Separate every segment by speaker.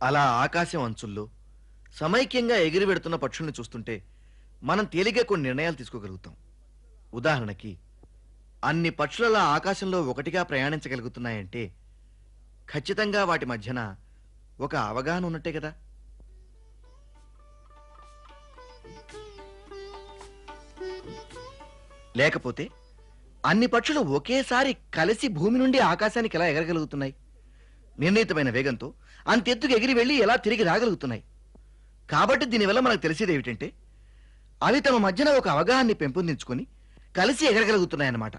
Speaker 1: అలా ఆకాశం అంచుల్లో సమైక్యంగా ఎగిరి పెడుతున్న పక్షుల్ని చూస్తుంటే మనం తేలిగ్గా కొన్ని నిర్ణయాలు తీసుకోగలుగుతాం ఉదాహరణకి అన్ని పక్షుల ఆకాశంలో ఒకటిగా ప్రయాణించగలుగుతున్నాయంటే ఖచ్చితంగా వాటి మధ్యన ఒక అవగాహన ఉన్నట్టే కదా లేకపోతే అన్ని పక్షులు ఒకేసారి కలిసి భూమి నుండి ఆకాశానికి ఎలా ఎగరగలుగుతున్నాయి నిర్ణీతమైన వేగంతో అంతెత్తుకు ఎగిరి వెళ్ళి ఎలా తిరిగి రాగలుగుతున్నాయి కాబట్టి దీనివల్ల మనకు తెలిసేది ఏమిటంటే అవి తమ మధ్యన ఒక అవగాహనని పెంపొందించుకొని కలిసి ఎగరగలుగుతున్నాయన్నమాట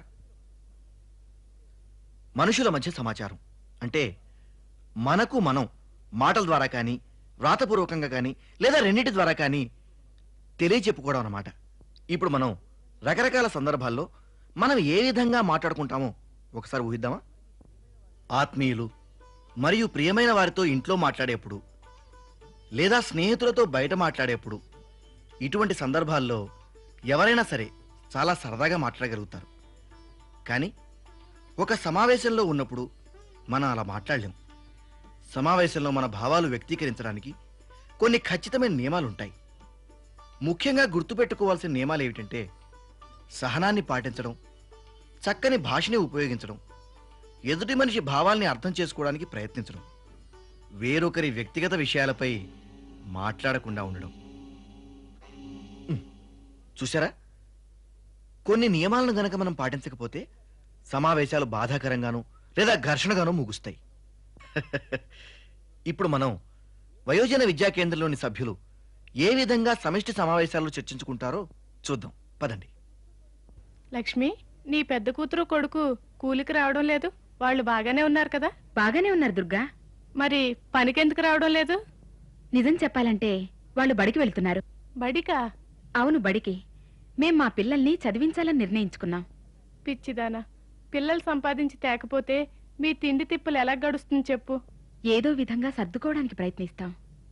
Speaker 1: మనుషుల మధ్య సమాచారం అంటే మనకు మనం మాటల ద్వారా కానీ వ్రాతపూర్వకంగా కానీ లేదా రెండింటి ద్వారా కానీ తెలియచెప్పుకోవడం అన్నమాట ఇప్పుడు మనం రకరకాల సందర్భాల్లో మనం ఏ విధంగా మాట్లాడుకుంటామో ఒకసారి ఊహిద్దామా ఆత్మీయులు మరియు ప్రియమైన వారితో ఇంట్లో మాట్లాడేప్పుడు లేదా స్నేహితులతో బయట మాట్లాడేప్పుడు ఇటువంటి సందర్భాల్లో ఎవరైనా సరే చాలా సరదాగా మాట్లాడగలుగుతారు కానీ ఒక సమావేశంలో ఉన్నప్పుడు మనం అలా మాట్లాడలేం సమావేశంలో మన భావాలు వ్యక్తీకరించడానికి కొన్ని ఖచ్చితమైన నియమాలు ఉంటాయి ముఖ్యంగా గుర్తుపెట్టుకోవాల్సిన నియమాలు ఏమిటంటే సహనాన్ని పాటించడం చక్కని భాషని ఉపయోగించడం ఎదుటి మనిషి భావాల్ని అర్థం చేసుకోవడానికి ప్రయత్నించడం వేరొకరి వ్యక్తిగత విషయాలపై మాట్లాడకుండా ఉండడం ఉమ్, చూసారా కొన్ని నియమాలను గనక మనం పాటించకపోతే సమావేశాలు బాధాకరంగాను లేదా ఘర్షణగాను ముగుస్తాయి ఇప్పుడు మనం వయోజన విద్యా కేంద్రంలోని సభ్యులు ఏ విధంగా సమిష్టి సమావేశాల్లో చర్చించుకుంటారో చూద్దాం పదండి
Speaker 2: లక్ష్మి నీ పెద్ద కూతురు కొడుకు కూలికి రావడం లేదు వాళ్ళు బాగానే ఉన్నారు కదా
Speaker 3: బాగానే ఉన్నారు దుర్గా
Speaker 2: మరి పనికెందుకు రావడం లేదు
Speaker 3: నిజం చెప్పాలంటే వాళ్ళు బడికి వెళ్తున్నారు
Speaker 2: బడికా
Speaker 3: అవును బడికి మేం మా పిల్లల్ని చదివించాలని నిర్ణయించుకున్నాం
Speaker 2: పిచ్చిదానా పిల్లలు సంపాదించి తేకపోతే మీ తిండి తిప్పులు ఎలా గడుస్తుంది చెప్పు
Speaker 3: ఏదో విధంగా సర్దుకోవడానికి ప్రయత్నిస్తాం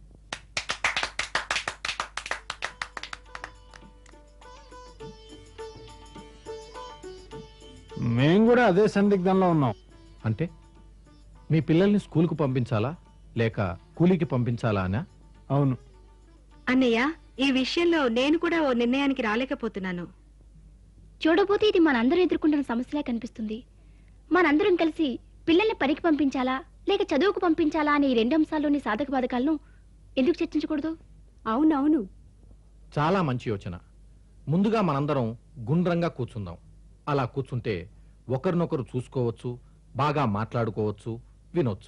Speaker 4: మేం కూడా అదే సందిగ్ధంలో ఉన్నాం
Speaker 5: అంటే మీ పిల్లల్ని స్కూల్కు పంపించాలా లేక కూలీకి పంపించాలా అనా
Speaker 4: అవును
Speaker 3: అన్నయ్య ఈ విషయంలో నేను కూడా ఓ నిర్ణయానికి రాలేకపోతున్నాను
Speaker 6: చూడబోతే ఇది మనందరం ఎదుర్కొంటున్న సమస్యలే కనిపిస్తుంది మనందరం కలిసి పిల్లల్ని పనికి పంపించాలా లేక చదువుకు పంపించాలా అనే ఈ రెండు అంశాల్లోని సాధక బాధకాలను ఎందుకు చర్చించకూడదు
Speaker 3: అవునవును
Speaker 5: చాలా మంచి యోచన ముందుగా మనందరం గుండ్రంగా కూర్చుందాం అలా కూర్చుంటే ఒకరినొకరు చూసుకోవచ్చు బాగా మాట్లాడుకోవచ్చు వినొచ్చు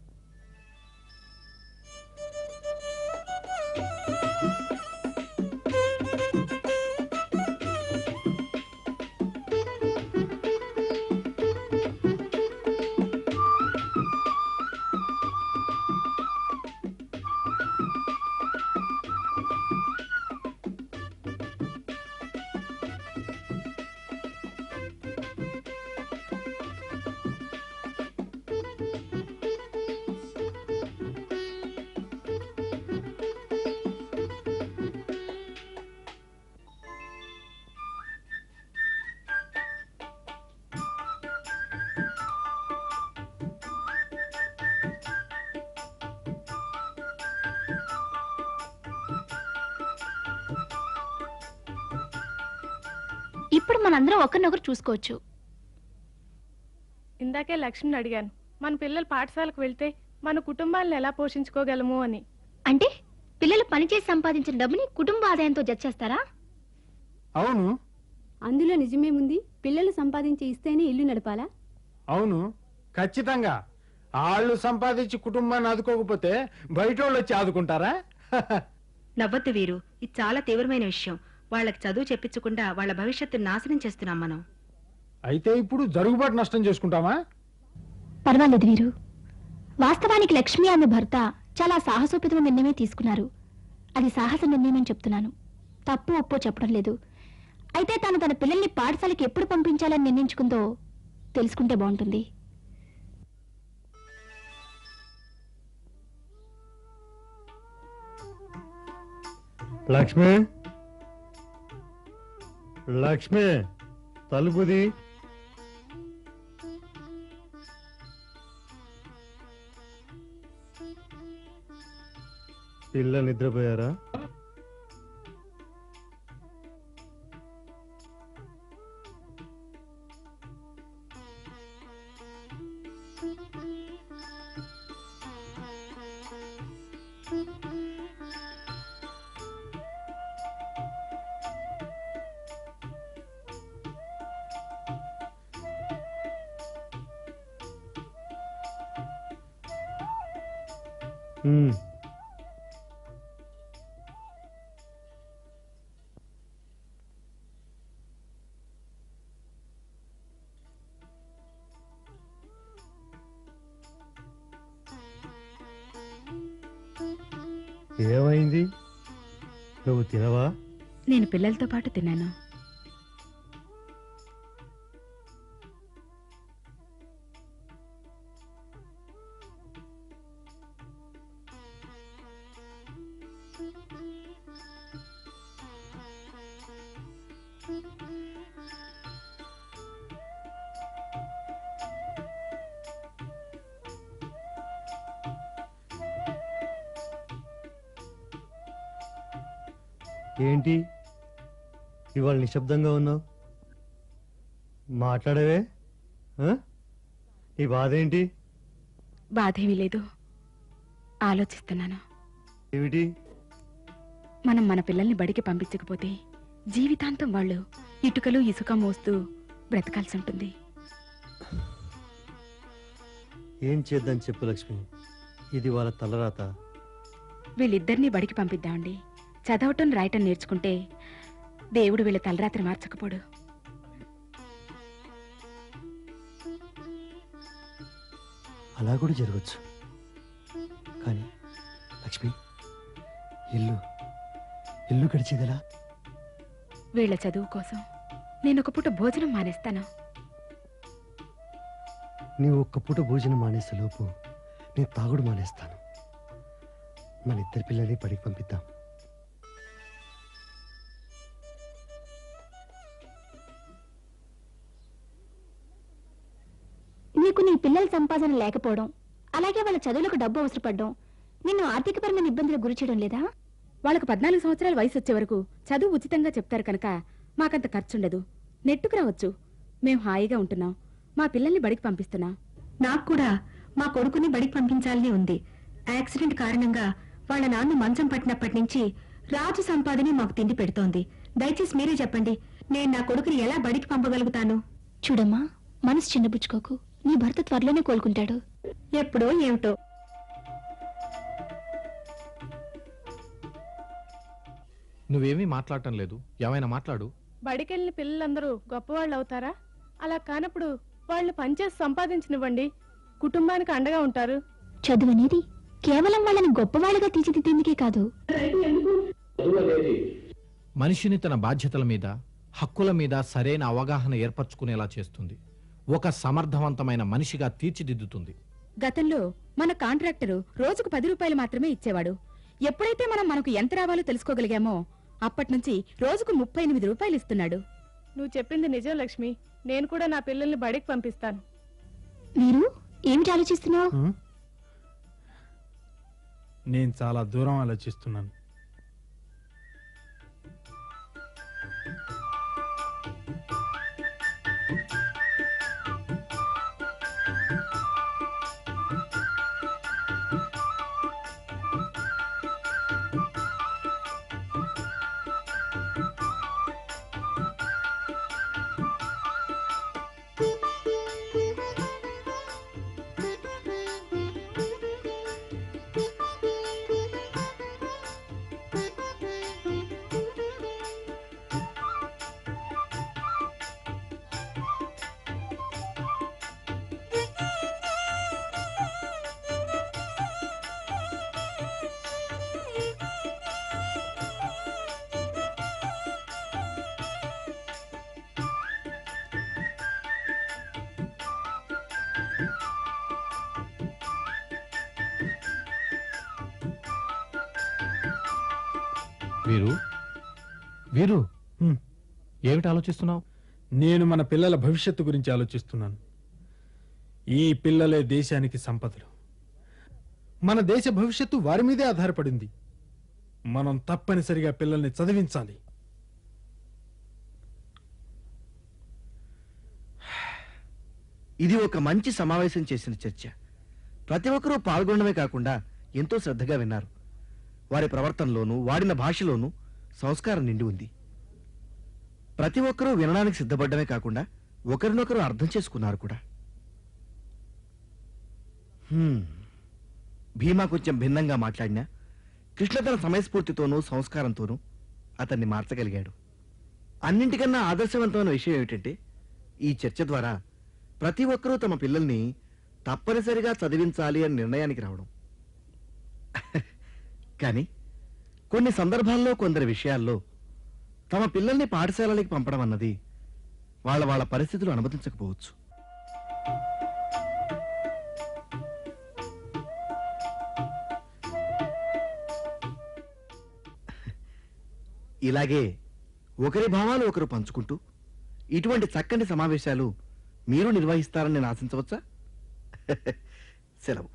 Speaker 6: ఇప్పుడు మనందరం ఒకరినొకరు చూసుకోవచ్చు
Speaker 2: ఇందాకే లక్ష్మిని అడిగాను మన పిల్లలు పాఠశాలకు వెళ్తే మన కుటుంబాలను ఎలా పోషించుకోగలము అని
Speaker 6: అంటే పిల్లలు పనిచేసి సంపాదించిన డబ్బుని కుటుంబ ఆదాయంతో జత చేస్తారా
Speaker 4: అవును
Speaker 7: అందులో నిజమేముంది పిల్లలు సంపాదించి ఇస్తేనే ఇల్లు నడపాలా
Speaker 4: అవును ఖచ్చితంగా వాళ్ళు సంపాదించి కుటుంబాన్ని ఆదుకోకపోతే బయట వాళ్ళు వచ్చి ఆదుకుంటారా
Speaker 3: నవ్వద్దు వీరు ఇది చాలా తీవ్రమైన విషయం వాళ్ళకి చదువు చెప్పించకుండా వాళ్ళ భవిష్యత్తు నాశనం చేస్తున్నాం మనం
Speaker 4: అయితే ఇప్పుడు జరుగుబాటు నష్టం చేసుకుంటామా
Speaker 6: పర్వాలేదు వీరు వాస్తవానికి లక్ష్మి ఆమె భర్త చాలా సాహసోపేతమైన నిర్ణయమే తీసుకున్నారు అది సాహస నిర్ణయం అని చెప్తున్నాను తప్పు ఒప్పో చెప్పడం లేదు అయితే తాను తన పిల్లల్ని పాఠశాలకి ఎప్పుడు పంపించాలని నిర్ణయించుకుందో తెలుసుకుంటే బాగుంటుంది
Speaker 4: లక్ష్మి లక్ష్మి తలుపుది
Speaker 8: పిల్ల నిద్రపోయారా ఉమ్. ఏమైంది నువ్వు తినవా
Speaker 3: నేను పిల్లలతో పాటు తిన్నాను
Speaker 8: ఏంటి ఇవాళ నిశ్శబ్దంగా ఉన్నావు మాట్లాడవే ఆ? నీ బాధ ఏంటి
Speaker 3: బాధేమీ లేదు ఆలోచిస్తున్నాను
Speaker 8: ఏమిటి
Speaker 3: మనం మన పిల్లల్ని బడికి పంపించకపోతే జీవితాంతం వాళ్ళు ఇటుకలు ఇసుక మోస్తూ బ్రతకాల్సి ఉంటుంది
Speaker 8: ఏం చేద్దాం చెప్పు లక్ష్మి ఇది వాళ్ళ తలరాత
Speaker 3: వీళ్ళిద్దరినీ బడికి పంపిద్దామండి చదవటం రాయటం నేర్చుకుంటే దేవుడు వీళ్ళ తలరాత్రి మార్చకపోడు
Speaker 8: అలా కూడా జరగచ్చు కానీ లక్ష్మి ఇల్లు ఇల్లు గడిచేదలా
Speaker 3: వీళ్ళ చదువు కోసం నేను ఒక పూట భోజనం మానేస్తాను
Speaker 8: నీవు ఒక్క పూట భోజనం మానేసే లోపు నేను తాగుడు మానేస్తాను మన ఇద్దరి పిల్లల్ని పడికి పంపిద్దాం
Speaker 6: నీకు నీ పిల్లల సంపాదన లేకపోవడం అలాగే వాళ్ళ చదువులకు డబ్బు అవసరపడడం నిన్ను ఆర్థికపరమైన ఇబ్బందులకు గురి చేయడం లేదా
Speaker 3: వాళ్ళకు పద్నాలుగు సంవత్సరాల వయసు వచ్చే వరకు చదువు ఉచితంగా చెప్తారు కనుక మాకంత ఖర్చుండదు నెట్టుకు రావచ్చు మేం హాయిగా ఉంటున్నాం మా పిల్లల్ని బడికి పంపిస్తున్నాం
Speaker 9: నాకు కూడా మా కొడుకుని బడికి పంపించాలని ఉంది యాక్సిడెంట్ కారణంగా వాళ్ళ నాన్న మంచం పట్టినప్పటి నుంచి రాజు సంపాదనే మాకు తిండి పెడుతోంది దయచేసి మీరే చెప్పండి నేను నా కొడుకుని ఎలా బడికి పంపగలుగుతాను
Speaker 6: చూడమ్మా మనసు చిన్నబుచ్చుకోకు నీ భర్త త్వరలోనే కోలుకుంటాడు
Speaker 9: ఎప్పుడో ఏమిటో
Speaker 5: నువ్వేమీ మాట్లాడటం లేదు ఏమైనా మాట్లాడు
Speaker 2: బడికెళ్ళిన పిల్లలందరూ గొప్పవాళ్ళు అవుతారా అలా కానప్పుడు వాళ్ళు పనిచేసి సంపాదించనివ్వండి కుటుంబానికి అండగా ఉంటారు
Speaker 6: చదువు అనేది కేవలం వాళ్ళని గొప్పవాళ్ళుగా తీర్చిదిద్దేందుకే కాదు
Speaker 5: మనిషిని తన బాధ్యతల మీద హక్కుల మీద సరైన అవగాహన ఏర్పరచుకునేలా చేస్తుంది ఒక సమర్థవంతమైన మనిషిగా తీర్చిదిద్దుతుంది
Speaker 3: గతంలో మన కాంట్రాక్టరు రోజుకు పది రూపాయలు మాత్రమే ఇచ్చేవాడు ఎప్పుడైతే మనం మనకు ఎంత రావాలో తెలుసుకోగలిగామో అప్పట్నుంచి రోజుకు ముప్పై ఎనిమిది రూపాయలు ఇస్తున్నాడు
Speaker 2: నువ్వు చెప్పింది నిజం లక్ష్మి నేను కూడా నా పిల్లల్ని బడికి పంపిస్తాను
Speaker 6: వీరు ఏమిటి ఆలోచిస్తున్నావు
Speaker 4: ఉమ్. నేను చాలా దూరం ఆలోచిస్తున్నాను
Speaker 5: వీరు వీరు
Speaker 4: హ్మ్.
Speaker 5: ఏమిటి ఆలోచిస్తున్నావు
Speaker 4: నేను మన పిల్లల భవిష్యత్తు గురించి ఆలోచిస్తున్నాను ఈ పిల్లలే దేశానికి సంపదలు మన దేశ భవిష్యత్తు వారి మీదే ఆధారపడింది మనం తప్పనిసరిగా పిల్లల్ని చదివించాలి
Speaker 1: ఇది ఒక మంచి సమావేశం చేసిన చర్చ ప్రతి ఒక్కరూ పాల్గొనడమే కాకుండా ఎంతో శ్రద్ధగా విన్నారు వారి ప్రవర్తనలోనూ వాడిన భాషలోనూ సంస్కారం నిండి ఉంది ప్రతి ఒక్కరూ వినడానికి సిద్ధపడ్డమే కాకుండా ఒకరినొకరు అర్థం చేసుకున్నారు కూడా హ్మ్. భీమా కొంచెం భిన్నంగా మాట్లాడినా కృష్ణ తన సమయస్ఫూర్తితోనూ సంస్కారంతోనూ అతన్ని మార్చగలిగాడు అన్నింటికన్నా ఆదర్శవంతమైన విషయం ఏమిటంటే ఈ చర్చ ద్వారా ప్రతి ఒక్కరూ తమ పిల్లల్ని తప్పనిసరిగా చదివించాలి అని నిర్ణయానికి రావడం కానీ కొన్ని సందర్భాల్లో కొందరి విషయాల్లో తమ పిల్లల్ని పాఠశాలలకి పంపడం అన్నది వాళ్ళ వాళ్ళ పరిస్థితులు అనుమతించకపోవచ్చు ఇలాగే ఒకరి భావాలు ఒకరు పంచుకుంటూ ఇటువంటి చక్కని సమావేశాలు మీరు నిర్వహిస్తారని నేను ఆశించవచ్చా సెలవు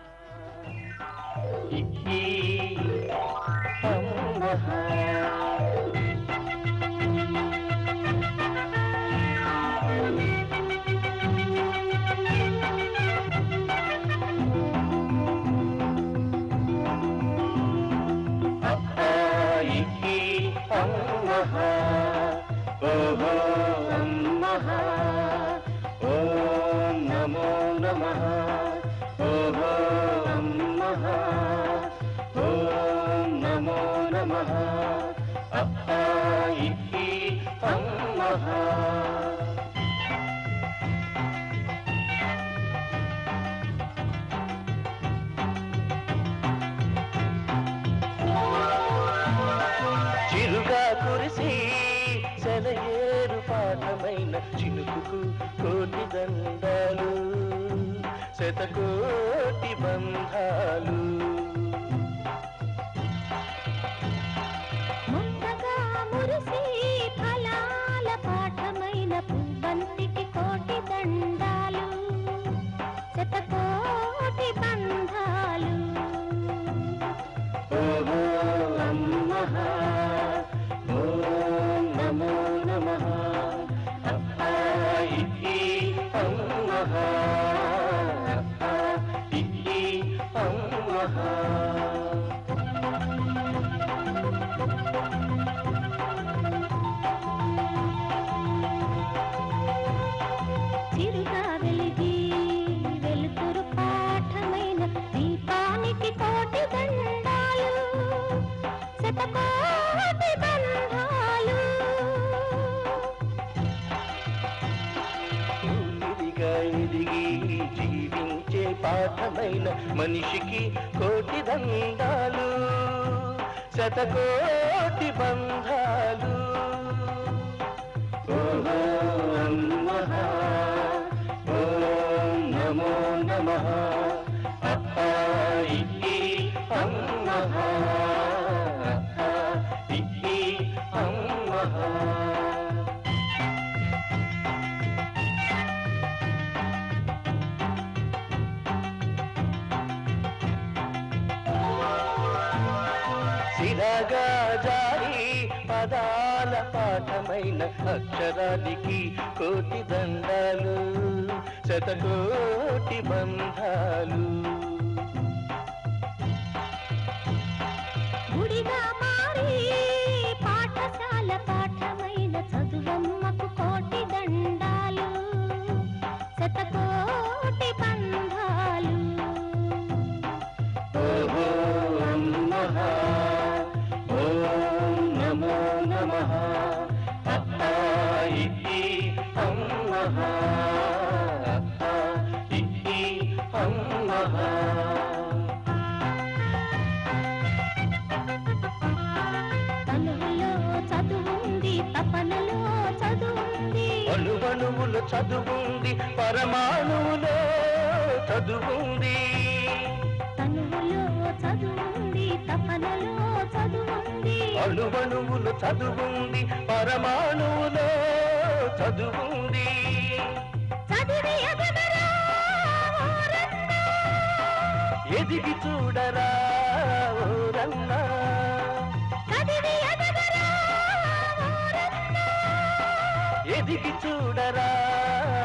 Speaker 10: చిరుగా కురిసి సెలయేరు పాఠమైన చినుకుకు కోటి దండాలు శతకోటి బంధాలు
Speaker 6: ముందగా మురిసి ఫలాల పాఠమైన పువ్వంతికి కోటి దండాలు శతకోటి బంధాలు
Speaker 10: ఓహో అమ్మహ ఓం నమో నమః అప్పాయి అమ్మహ అప్పాయి అమ్మహ
Speaker 6: చిరుగా వెలిగి వెలుతురు పాఠమైన దీపానికి కోటి దండాలు శతకోటి బంధాలు
Speaker 10: ఊపిరిగా ఎదిగి జీవించే పాఠమైన మనిషికి కోటి దండాలు శతకోటి బంధాలు ఓహో అమ్మహ ఓం నమో నమః అప్పాయి అమ్మహ అప్పాయి అమ్మహ సిరగా జారి పదాల పాఠమైన అక్షరానికి కోటి దండాలు శతకోటి బంధాలు
Speaker 6: గుడిగా మారి పాఠశాల పాఠమైన చదువమ్మకు కోటి దండాలు శతకోటి బంధాలు
Speaker 10: ఓహో అమ్మహ ఓం నమో నమః అప్పాయి అమ్మహ అప్పాయి అమ్మహ
Speaker 6: తనువులో చదువుంది తపనలో చదువుంది
Speaker 10: అణువణువులు చదువుంది పరమాణువులో చదువుంది
Speaker 6: తనువులో చదువుంది తపనలో చదువుంది
Speaker 10: అణువణువులు చదువుంది పరమాణువులో చదువుంది
Speaker 6: చదివి ఎదగరా ఓరన్నా.
Speaker 10: ఎదిగి చూడరా ఓరన్నా వెదికి చూడరా